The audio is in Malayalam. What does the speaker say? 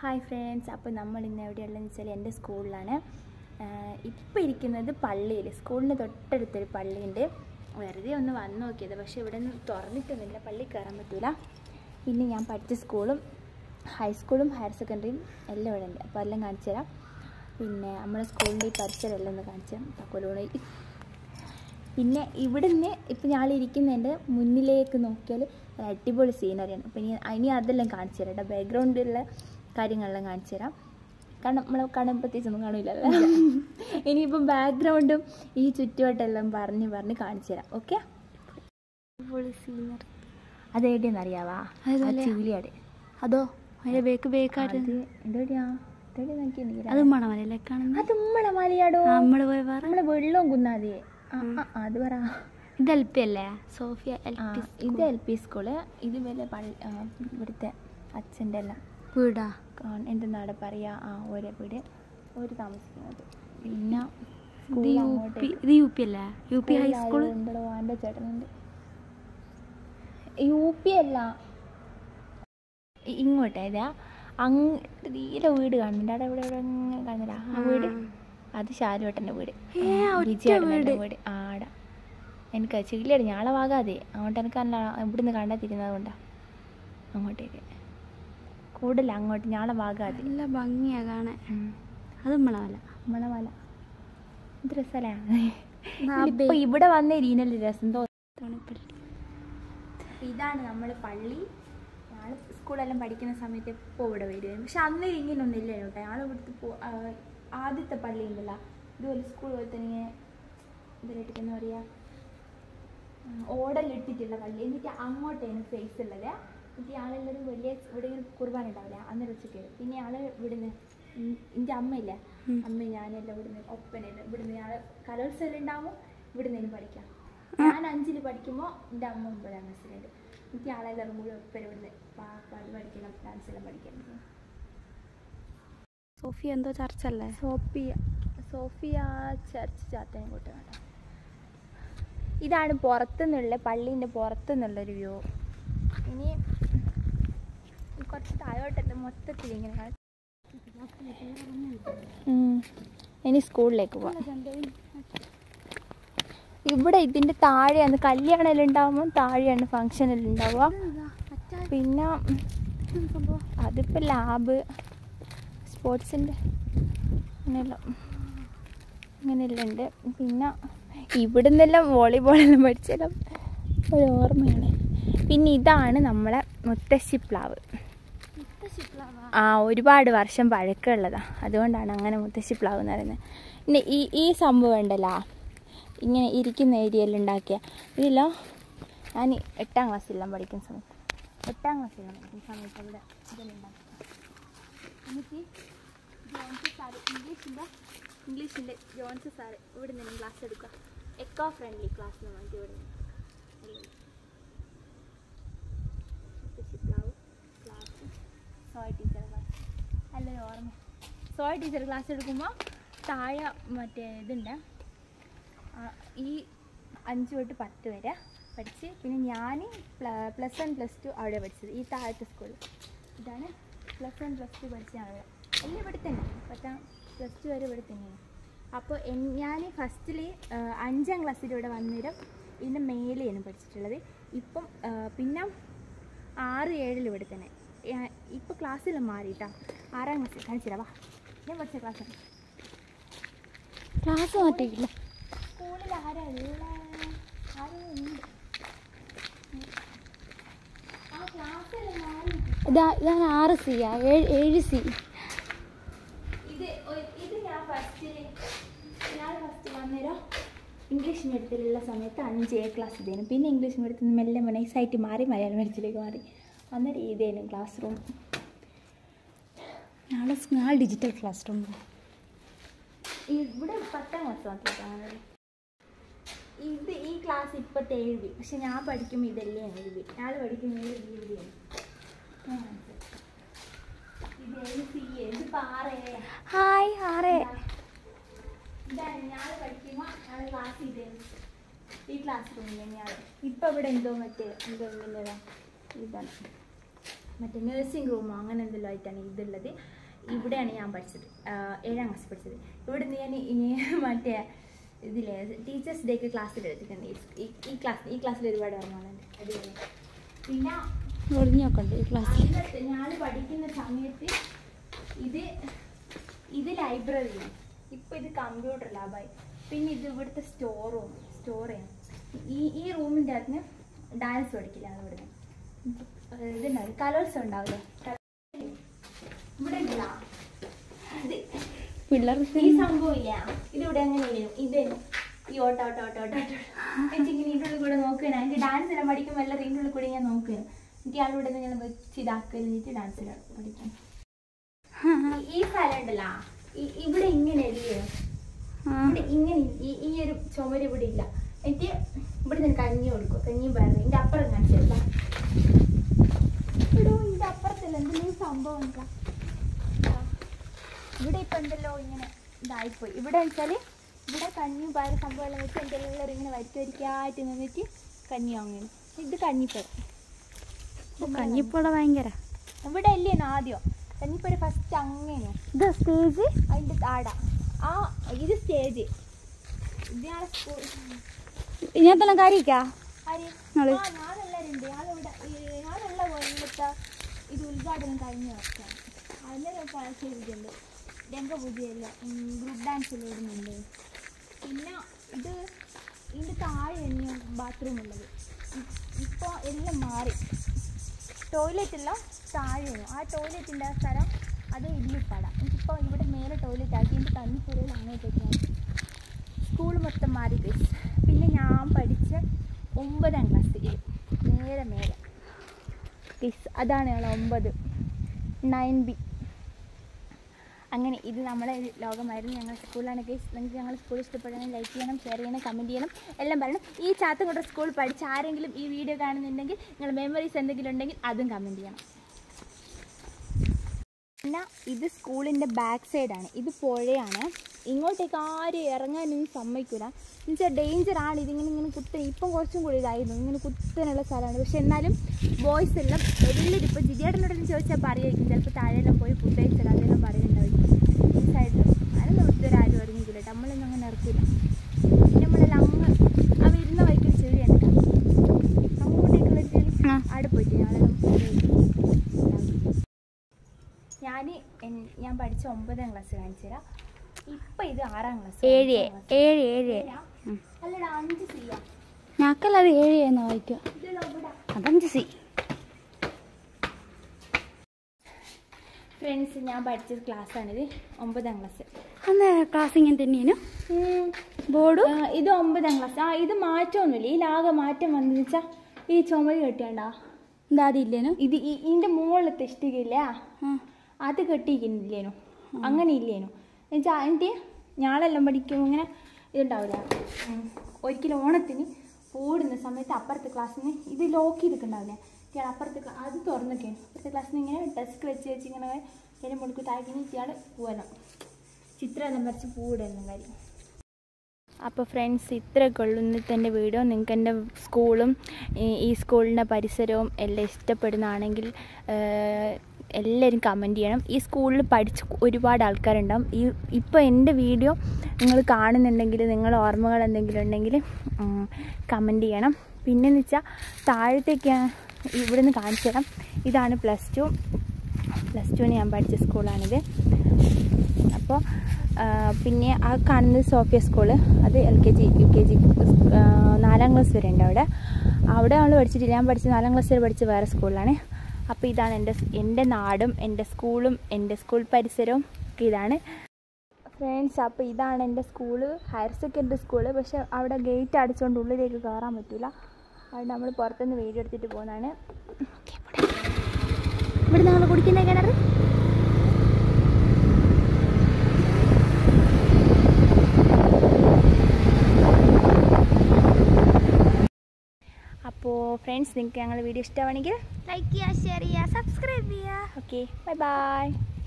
ഹായ് ഫ്രണ്ട്സ് അപ്പോൾ നമ്മൾ ഇന്ന് എവിടെയുള്ളതെന്ന് വെച്ചാൽ എൻ്റെ സ്കൂളിലാണ് ഇപ്പോൾ ഇരിക്കുന്നത് പള്ളിയിൽ സ്കൂളിന് തൊട്ടടുത്തൊരു പള്ളിയുണ്ട് വെറുതെ ഒന്ന് വന്ന് നോക്കിയത് പക്ഷേ ഇവിടെ നിന്ന് തുറന്നിട്ടൊന്നുമില്ല പള്ളി കയറാൻ പറ്റൂല പിന്നെ ഞാൻ പഠിച്ച സ്കൂളും ഹൈസ്കൂളും ഹയർ സെക്കൻഡറിയും എല്ലാം ഇവിടെ ഉണ്ട് അപ്പോൾ എല്ലാം കാണിച്ചു തരാം പിന്നെ നമ്മുടെ സ്കൂളിൻ്റെ ഈ പരിസരം എല്ലാം ഒന്ന് കാണിച്ചു തരാം തക്കോലോണി പിന്നെ ഇവിടുന്ന് ഇപ്പം ഞാൻ ഇരിക്കുന്നതിൻ്റെ മുന്നിലേക്ക് നോക്കിയാൽ ഒരു അടിപൊളി സീനറിയാണ് അപ്പം ഇനി ഇനി അതെല്ലാം കാണിച്ചു തരാം കേട്ടോ ബാക്ക്ഗ്രൗണ്ടിലുള്ള കാര്യങ്ങളെല്ലാം കാണിച്ചു തരാം കാരണം നമ്മളെ കാണാൻ പ്രത്യേകിച്ചൊന്നും കാണില്ലല്ലോ ഇനിയിപ്പം ബാക്ക്ഗ്രൗണ്ടും ഈ ചുറ്റുവട്ടെല്ലാം പറഞ്ഞ് പറഞ്ഞ് കാണിച്ചു തരാം ഓക്കെ സീനറി അതെവിടെയെന്ന് അറിയാവാ അതല്ലേ? ചീലിയാട് അതോ അതിന്റെ ബേക്ക് ബേക്കായിട്ട് അത് എവിടെയാ എവിടെയാ നോക്കിയിട്ടുണ്ടെങ്കിൽ അത് മണമലയിലെ കാണുന്നത് അത് നമ്മളെ മലയാടോ നമ്മള് പോയ വേറെ നമ്മളെ വെള്ളവും കുന്നാതെ ആ ആ, അത് പറ ഇത് എൽ പി അല്ലേ സോഫിയ എൽ ആ, പി ഇത് എൽ പി സ്കൂള് ഇത് വല്ല പള്ളി ആ, ഇവിടുത്തെ അച്ഛൻ്റെ എല്ലാം വീടാ കാ- എന്തെന്നാടെ പറയാ ആ ഒരേ വീട് ഒരു താമസിക്കുന്നത് പിന്നെ ഇത് സ്കൂൾ യു പി അങ്ങോട്ടേക്ക് ഇത് യു പി അല്ലേ യു പി ഹൈസ്കൂൾ ഉണ്ടല്ലോ എൻ്റെ ചേട്ടനുണ്ട് യു പി അല്ല ഇ- ഇങ്ങോട്ടേ ഇതാ അങ്ങ് തീരെ വീട് കാണുന്നുണ്ട് അവിടെ ഇവിടെ ഇവിടെ അങ്ങനെ കാണുന്നില്ല ആ വീട് അത് ശാലുവേട്ടൻ്റെ വീട് ഏ, ഒറ്റ വിജയേട്ടൻ്റെ വീട്. വീട് ആടാ എനിക്ക് ചില്ലിയടി ഞാളെ വാകാതെ അങ്ങോട്ട് എനിക്ക് നല്ല ഇവിടുന്ന് കണ്ടാ തിരുന്നത് കൊണ്ടാ അങ്ങോട്ടേക്ക് കൂടുതൽ അങ്ങോട്ട് ഞാളെ വാകാതെ നല്ല ഭംഗിയാ കാണാൻ ഉം. അത് മണമല മണമല ഇത് രസല്ലേ ആ ഇപ്പൊ ഇവിടെ വന്ന രീനല്ലേ രസം തോന്നുന്നു തോണിപ്പള്ളി ഇതാണ് നമ്മൾ പള്ളി ഞങ്ങൾ സ്കൂളെല്ലാം പഠിക്കുന്ന സമയത്ത് എപ്പോൾ ഇവിടെ വരുമായിരുന്നു പക്ഷെ അന്ന് ഇങ്ങനെയൊന്നും ഇല്ല കേട്ടോ ഞങ്ങൾ ഇവിടുത്തെ പോ ആ, ആദ്യത്തെ പള്ളി ഉണ്ടല്ലോ ഇതുപോലെ സ്കൂൾ പോലെ തന്നെ ഇങ്ങനെ ഇതിലിട്ട് എന്താ പറയുക ഓടലിട്ടിട്ടുള്ള പള്ളി എന്നിട്ട് അങ്ങോട്ടാണ് ഫേസ് ഉള്ളത് എന്നിട്ട് ആളെല്ലാവരും വലിയ ഇവിടെ ഇങ്ങനെ കുർബാന ഉണ്ടാവില്ല അന്നേരം വെച്ചിട്ട് വരും പിന്നെ ആള് ഇവിടുന്ന് എൻ്റെ അമ്മയില്ലേ ഉം. അമ്മ ഞാനെല്ലാം ഇവിടുന്ന് ഒപ്പനെല്ലാം ഇവിടുന്ന് ഞാൻ കലോത്സവം ഉണ്ടാകുമ്പോൾ ഇവിടുന്ന് എനിക്ക് പഠിക്കാം ഞാൻ അഞ്ചിൽ പഠിക്കുമ്പോൾ എൻ്റെ അമ്മ ഒമ്പതാം ക്ലാസ്സിലുണ്ട് എനിക്ക് ആളെല്ലാവരും കൂടി ഒപ്പന ഇവിടുന്ന് പാ- പാട്ട് പഠിക്കണം ഡാൻസ് എല്ലാം പഠിക്കണം സോഫിയ എന്തോ ചർച്ചല്ലേ സോഫിയ സോഫിയ ചർച്ച് ചാത്തനെ കൂട്ടുകയാണ് ഇതാണ് പുറത്തുനിന്നുള്ള പള്ളീൻ്റെ പുറത്തുനിന്നുള്ളൊരു വ്യൂ ഇനി കുറച്ച് താഴോട്ടല്ല മൊത്തത്തിൽ ഇങ്ങനെ കാണാം. ഉം. ഇനി സ്കൂളിലേക്ക് പോവാം ഇവിടെ ഇതിൻ്റെ താഴെയാണ് കല്യാണമെല്ലാം ഉണ്ടാകുമ്പോൾ താഴെയാണ് ഫങ്ഷനെല്ലാം ഉണ്ടാവുക പിന്നെ അതിപ്പോൾ ലാബ് സ്പോർട്സിൻ്റെ അങ്ങനെയെല്ലാം അങ്ങനെയെല്ലാം ഉണ്ട് പിന്നെ ഇവിടുന്നെല്ലാം വോളിബോളെല്ലാം പഠിച്ചെല്ലാം ഒരു ഓർമ്മയാണ് പിന്നെ ഇതാണ് നമ്മളെ മുത്തശ്ശി പ്ലാവ് ആ ഒരുപാട് വർഷം പഴക്കമുള്ളതാണ് അതുകൊണ്ടാണ് അങ്ങനെ മുത്തശ്ശി പ്ലാവ് എന്ന് പറയുന്നത് പിന്നെ ഈ ഈ സംഭവം ഉണ്ടല്ലോ ഇങ്ങനെ ഇരിക്കുന്ന ഏരിയയിൽ ഉണ്ടാക്കിയ ഇതിലോ ഞാൻ എട്ടാം ക്ലാസ്സിലെല്ലാം പഠിക്കുന്ന സമയത്ത് എട്ടാം ക്ലാസ്സിലെല്ലാം പഠിക്കുന്ന സമയത്ത് അവിടെ ഇതെല്ലാം ഉണ്ടാക്കി എന്നിട്ട് ജോൺസ് സാറ് ഇംഗ്ലീഷിൻ്റെ ഇംഗ്ലീഷിൻ്റെ ജോൺസ് സാറ് ഇവിടെ നിന്ന് ക്ലാസ് എടുക്കുക എക്കോ ഫ്രണ്ട്ലി ക്ലാസ് എന്ന് പറഞ്ഞിട്ട് ഇവിടെ നിന്ന് ക്ലാസ് സോയ ടീച്ചർ ക്ലാസ് നല്ലൊരു ഓർമ്മ സോയ ടീച്ചർ ക്ലാസ് എടുക്കുമ്പോൾ താഴെ മറ്റേ ഇതുണ്ട് ആ, ഈ അഞ്ച് തൊട്ട് പത്ത് വരെ പഠിച്ച് പിന്നെ ഞാൻ പ്ലസ് വൺ പ്ലസ് ടു അവിടെ പഠിച്ചത് ഈ താഴത്തെ സ്കൂളിൽ ഇതാണ് പ്ലസ് വൺ പ്ലസ് ടു പഠിച്ച അവിടെ എല്ലാം ഇവിടെ തന്നെ പത്താം പ്ലസ് ടു വരെ ഇവിടെ തന്നെയാണ് അപ്പോൾ ഞാൻ ഫസ്റ്റിൽ അഞ്ചാം ക്ലാസ്സിൽ ഇവിടെ വന്നേരം ഇതിൻ്റെ മേലെയാണ് പഠിച്ചിട്ടുള്ളത് ഇപ്പം ആ, പിന്നെ ആറ് ഏഴിൽ ഇവിടെ തന്നെ ഇപ്പോൾ ക്ലാസ്സിലും മാറിയിട്ടാ ആറാം ക്ലാസ്സിൽ കാണിച്ചില്ല വാ ഞാൻ പഠിച്ച ക്ലാസ്സാണ് ക്ലാസ് മാറ്റിയില്ല സ്കൂളിൽ ആരാ ഉള്ള ആരും ഉണ്ട് ആ ക്ലാസ്സെല്ലാം മാറി ഇതാ ഇതാണ് ആറ് സി ആ ഏഴ് ഏഴ് സി ഇത് ഒ- ഇത് ഞാൻ ഫസ്റ്റിൽ ഞാൻ ഫസ്റ്റ് വന്നേരം ഇംഗ്ലീഷ് മീഡിയത്തിലുള്ള സമയത്ത് അഞ്ച് എ ക്ലാസ് ഇതേനും പിന്നെ ഇംഗ്ലീഷ് മീഡിയത്തിൽ നിന്ന് മെല്ലെ നൈസായിട്ട് മാറി മലയാളം മീഡിയത്തിലേക്ക് മാറി അന്നേരം ഇതേനും ക്ലാസ് റൂം നാളെ നാളെ ഡിജിറ്റൽ ക്ലാസ് റൂം ഇവിടെ പത്താം ക്ലാസ് മാത്രമേ ഇത് ഈ ക്ലാസ് ഇപ്പോഴത്തെ എഴുതി പക്ഷെ ഞാൻ പഠിക്കുമ്പോൾ ഇതല്ലേ എഴുതി ഞാൻ പഠിക്കുന്നത് എഴുതിയാണ് ഇത് ഏഴ് സി ഇത് ആറ് എ ഹായ് ആറേ ഇതാണ് ഞാൻ പഠിക്കുമ്പോൾ ഞാൻ ക്ലാസ് ഇതായിരുന്നു ഈ ക്ലാസ് റൂമിൽ ഞാൻ ഇപ്പം ഇവിടെ എന്തോ മറ്റേ എന്തോ ഇങ്ങനെതാ ഇതാണ് മറ്റേ നഴ്സിംഗ് റൂമോ അങ്ങനെ എന്തെല്ലാം ആയിട്ടാണ് ഇതുള്ളത് ഇവിടെയാണ് ഞാൻ പഠിച്ചത് ആ, ഏഴാം ക്ലാസ് പഠിച്ചത് ഇവിടെ നിന്ന് ഞാൻ ഈ മറ്റേ ഇതിലെ ടീച്ചേഴ്സ് ഡേക്ക് ക്ലാസ്സിൽ എടുത്തിട്ടുണ്ട് ഈ- ഈ- ഈ ക്ലാസ് ഈ ക്ലാസ്സിൽ ഒരുപാട് ഓർമ്മകളുണ്ട് അടിപൊളി പിന്നെ ഒളിഞ്ഞൊക്കെ ഈ ക്ലാസ്സിൽ അന്നത്തെ ഞാൻ പഠിക്കുന്ന സമയത്ത് ഇത് ഇത് ലൈബ്രറി ഇപ്പൊ ഇത് കമ്പ്യൂട്ടർ ലാബായി പിന്നെ ഇത് ഇവിടുത്തെ സ്റ്റോർ റൂം സ്റ്റോർ ചെയ്യാൻ ഈ ഈ റൂമിൻ്റെ അകത്ത് ഡാൻസ് പഠിക്കില്ലാണ് ഇവിടുന്ന് ഇതുണ്ടാവും കലോത്സവം ഉണ്ടാവില്ലേ ഇവിടെ ഇല്ല ഇത് പിള്ളേർക്ക് ഈ സംഭവം ഇല്ല ഇതിവിടെ എങ്ങനെ വരും ഇത് ഈ ഓട്ട ഓട്ട ഓട്ട ഓട്ട ഓട്ട എനിക്കിങ്ങനെ ഇതിൻ്റെ ഉള്ളിൽ കൂടെ നോക്കുകയാണ് അതിൻ്റെ ഡാൻസ് എല്ലാം പഠിക്കുമ്പോൾ എല്ലാം ഇതിൻ്റെ ഉള്ളിൽ കൂടെ ഞാൻ നോക്കുകയാണ് എനിക്ക് ആളിവിടെ നിന്ന് ഞാൻ വെച്ച് ഇതാക്കലിട്ട് ഡാൻസ് പഠിക്കാം ഈ- ഈ സ്ഥലം ഉണ്ടല്ലോ ഈ- ഇവിടെ ഇങ്ങനെ അല്ലേ ഇവിടെ ഇങ്ങനെ ഈ ഈ ഒരു ചുമര് ഇവിടെ ഇല്ല എനിക്ക് ഇവിടെ നിന്ന് കഞ്ഞി കൊടുക്കും കഞ്ഞിയും പയറും ഇതിൻ്റെ അപ്പുറം കാണിച്ചില്ല ഇടോ ഇതിൻ്റെ അപ്പുറത്തല്ല എന്തെങ്കിലും സംഭവം ഉണ്ടോ ഇവിടെ ഇപ്പം എന്തല്ലോ ഇങ്ങനെ ഇതായിപ്പോയി ഇവിടെ വെച്ചാൽ ഇവിടെ കഞ്ഞി പയർ സംഭവം എല്ലാം വെച്ച് എൻ്റെ എല്ലാവരും ഇങ്ങനെ വരിക്ക വരിക്കായിട്ട് നിന്നിട്ട് കഞ്ഞി വാങ്ങുന്നു ഇത് കഞ്ഞിപ്പയർ കഞ്ഞിപ്പുള്ള ഭയങ്കര ഇവിടെ അല്ലേനോ ആദ്യം കഞ്ഞിപ്പയർ ഫസ്റ്റ് അങ്ങനെയോ ഇത് സ്റ്റേജ് അതിൻ്റെ താട ആ ഇത് സ്റ്റേജ് ഇത് ഞാൻ സ്കൂൾ ഇതിനകത്തെല്ലാം കാര്യക്കാ ആര് നിങ്ങള്? ആ ഞാനെല്ലാവരുണ്ട് ഞാനിവിടെ ഈ- ഞാനുള്ള കൊല്ലത്തെ ഇത് ഉദ്ഘാടനം കഴിഞ്ഞ വർഷം അതിന് ചെയ്തിട്ടുണ്ട് രംഗപൂജയല്ല ഗ്രൂപ്പ് ഡാൻസ് ഇടുന്നുണ്ട് പിന്നെ ഇത് ഇതിൻ്റെ താഴെ തന്നെയാണ് ബാത്റൂം ഉള്ളത് ഇപ്പോൾ എല്ലാം മാറി ടോയ്ലറ്റ് എല്ലാം താഴെയാണ് ആ ടോയ്ലറ്റിൻ്റെ ആ സ്ഥലം അത് ഇല്ലിപ്പട എനിക്കിപ്പോൾ ഇവിടെ മേലെ ടോയ്ലറ്റ് ആക്കി എൻ്റെ കന്നിപ്പുരയിൽ അങ്ങോട്ടേക്കാണ് സ്കൂൾ മൊത്തം മാറി ഗൈസ് പിന്നെ ഞാൻ പഠിച്ച ഒമ്പതാം ക്ലാസ്സിൽ നേരെ മേലെ ഗൈസ് അതാണ് ഞങ്ങൾ ഒമ്പത് നയൻ ബി അങ്ങനെ ഇത് നമ്മളെ ഒരു ലോകമായിരുന്നു ഞങ്ങൾ സ്കൂളിലാണ് ഗൈസ് നിങ്ങൾക്ക് ഞങ്ങൾ സ്കൂൾ ഇഷ്ടപ്പെടണം ലൈക്ക് ചെയ്യണം ഷെയർ ചെയ്യണം കമൻറ്റ് ചെയ്യണം എല്ലാം പറയണം ഈ ചാത്തൻകുട്ട സ്കൂൾ പഠിച്ച ആരെങ്കിലും ഈ വീഡിയോ കാണുന്നുണ്ടെങ്കിൽ നിങ്ങൾ മെമ്മറീസ് എന്തെങ്കിലും ഉണ്ടെങ്കിൽ അതും കമൻറ്റ് ചെയ്യണം പിന്നെ ഇത് സ്കൂളിൻ്റെ ബാക്ക് സൈഡാണ് ഇത് പുഴയാണ് ഇങ്ങോട്ടേക്ക് ആരും ഇറങ്ങാനൊന്നും സമ്മതിക്കില്ല എന്നുവെച്ചാൽ ഡേഞ്ചറാണ് ഇതിങ്ങനെ ഇങ്ങനെ കുത്തനെ ഇപ്പം കുറച്ചും കൂടി ഇതായിരുന്നു ഇങ്ങനെ കുത്തനുള്ള സ്ഥലമാണ് പക്ഷെ എന്നാലും ബോയ്സ് എല്ലാം എല്ലാവരും ഇപ്പോൾ ജിജേട്ടനോടെല്ലാം ചോദിച്ചാൽ പറയുമായിരിക്കും ചിലപ്പോൾ താഴെയെല്ലാം പോയി ഫുഡ് കഴിച്ചാൽ അതെല്ലാം പറയുന്നുണ്ടായിരിക്കും ഈ സൈഡിൽ അതിനൊന്നും ഇതുവരെ ആരും ഇറങ്ങിക്കില്ല കേട്ടോ നമ്മളൊന്നും അങ്ങനെ ഇറക്കില്ല പിന്നെ നമ്മളെല്ലാം അങ്ങ് ആ വരുന്ന വഴിക്ക് ഒരു ചെടിയാണ് കേട്ടോ അങ്ങോട്ടേക്കുള്ള ഒരു ചെടി ആ. അവിടെ പോയിട്ട് ഞങ്ങളെല്ലാം food കഴിക്കും. ഞാൻ ഞാൻ പഠിച്ച ഒമ്പതാം ക്ലാസ് കാണിച്ചു തരാം ഇപ്പൊ ഇത് ആറാം ക്ലാസ് ഏഴ് ഏഴ് ഏഴ് ഉം. അല്ലടാ അഞ്ച് സിയാ ഞക്കല്ലത് ഏഴ് എന്ന് വായിക്കുക ഇതെല്ലാം ഇവിടെ അതഞ്ച് സി ഫ്രണ്ട്സ് ഞാൻ പഠിച്ച ക്ലാസ്സാണിത് ഒമ്പതാം ക്ലാസ് അന്ന് ക്ലാസ് ഇങ്ങനെ തന്നെയാണ് ബോർഡ് ഇത് ഒമ്പതാം ക്ലാസ് ആ ഇത് മാറ്റമൊന്നുമില്ല ഈ ലാകെ മാറ്റം വന്നു വെച്ചാൽ ഈ ചുമര് കെട്ടിയാണ്ടാ എന്താ അതില്ലേനു ഇത് ഈ ഇതിൻ്റെ മുകളിലത്തെ ഇഷ്ടികയില്ലേ ആ അത് കെട്ടിയിരിക്കുന്നില്ലേനു അങ്ങനെ ഇല്ലേനു എന്നുവെച്ചാൽ അതിൻ്റെ ഞാളെല്ലാം പഠിക്കുമ്പോൾ ഇങ്ങനെ ഇതുണ്ടാവില്ല ഉം. ഒരിക്കലും ഓണത്തിന് ഓടുന്ന സമയത്ത് അപ്പുറത്തെ ക്ലാസ്സിൽ നിന്ന് ഇത് ലോക്ക് ചെയ്തിട്ടുണ്ടാവില്ലേ ഇയാൾ അപ്പുറത്തെ ക്ലാ- അത് തുറന്നൊക്കെയാണ് അപ്പുറത്തെ ക്ലാസ്സിൽ നിന്ന് ഇങ്ങനെ ഡെസ്ക് വെച്ച് വെച്ച് ഇങ്ങനെ ഇങ്ങനെ മുടുക്ക് താഴ്ക്കി ഇയാൾ പോകണം ചിത്രമെല്ലാം വരച്ച് പൂവിടുന്ന കാര്യം അപ്പോൾ ഫ്രണ്ട്സ് ഇത്രയൊക്കെ ഉള്ളൂ ഇന്നത്തെ എൻ്റെ വീഡിയോ നിങ്ങൾക്ക് എൻ്റെ സ്കൂളും ഈ- ഈ സ്കൂളിൻ്റെ പരിസരവും എല്ലാം ഇഷ്ടപ്പെടുന്നതാണെങ്കിൽ ഏഹ്, എല്ലാവരും കമൻറ്റ് ചെയ്യണം ഈ സ്കൂളിൽ പഠിച്ച് ഒരുപാട് ആൾക്കാരുണ്ടാവും ഈ ഇപ്പോൾ എൻ്റെ വീഡിയോ നിങ്ങൾ കാണുന്നുണ്ടെങ്കിൽ നിങ്ങളുടെ ഓർമ്മകൾ എന്തെങ്കിലും ഉണ്ടെങ്കിൽ കമൻറ്റ് ചെയ്യണം പിന്നെന്ന് വെച്ചാൽ താഴത്തേക്ക് ഇവിടുന്ന് കാണിച്ചു തരാം ഇതാണ് പ്ലസ് ടു പ്ലസ് ടുവിന് ഞാൻ പഠിച്ച സ്കൂളാണിത് അപ്പോൾ പിന്നെ ആ കാണുന്നത് സോഫിയ സ്കൂള് അത് L K G U K G നാലാം ക്ലാസ് വരെ ഉണ്ട് അവിടെ അവിടെ നമ്മൾ പഠിച്ചിട്ടില്ല ഞാൻ പഠിച്ച നാലാം ക്ലാസ് വരെ പഠിച്ച വേറെ സ്കൂളിലാണ് അപ്പോൾ ഇതാണ് എൻ്റെ എൻ്റെ നാടും എൻ്റെ സ്കൂളും എൻ്റെ സ്കൂൾ പരിസരവും ഒക്കെ ഇതാണ് ഫ്രണ്ട്സ് അപ്പോൾ ഇതാണ് എൻ്റെ സ്കൂള് ഹയർ സെക്കൻഡറി സ്കൂള് പക്ഷെ അവിടെ ഗേറ്റ് അടിച്ചുകൊണ്ട് ഉള്ളിലേക്ക് കയറാൻ പറ്റില്ല അതുകൊണ്ട് നമ്മൾ പുറത്തുനിന്ന് വീഡിയോ എടുത്തിട്ട് പോകുന്നതാണ് ഇവിടെ നിങ്ങൾ കുടിക്കുന്ന കിണർ അപ്പോൾ ഫ്രണ്ട്സ് നിങ്ങൾക്ക് ഞങ്ങളുടെ വീഡിയോ ഇഷ്ടമാണെങ്കിൽ ലൈക്ക് ചെയ്യുക ഷെയർ ചെയ്യുക സബ്സ്ക്രൈബ് ചെയ്യുക ഓക്കെ ബൈ ബൈ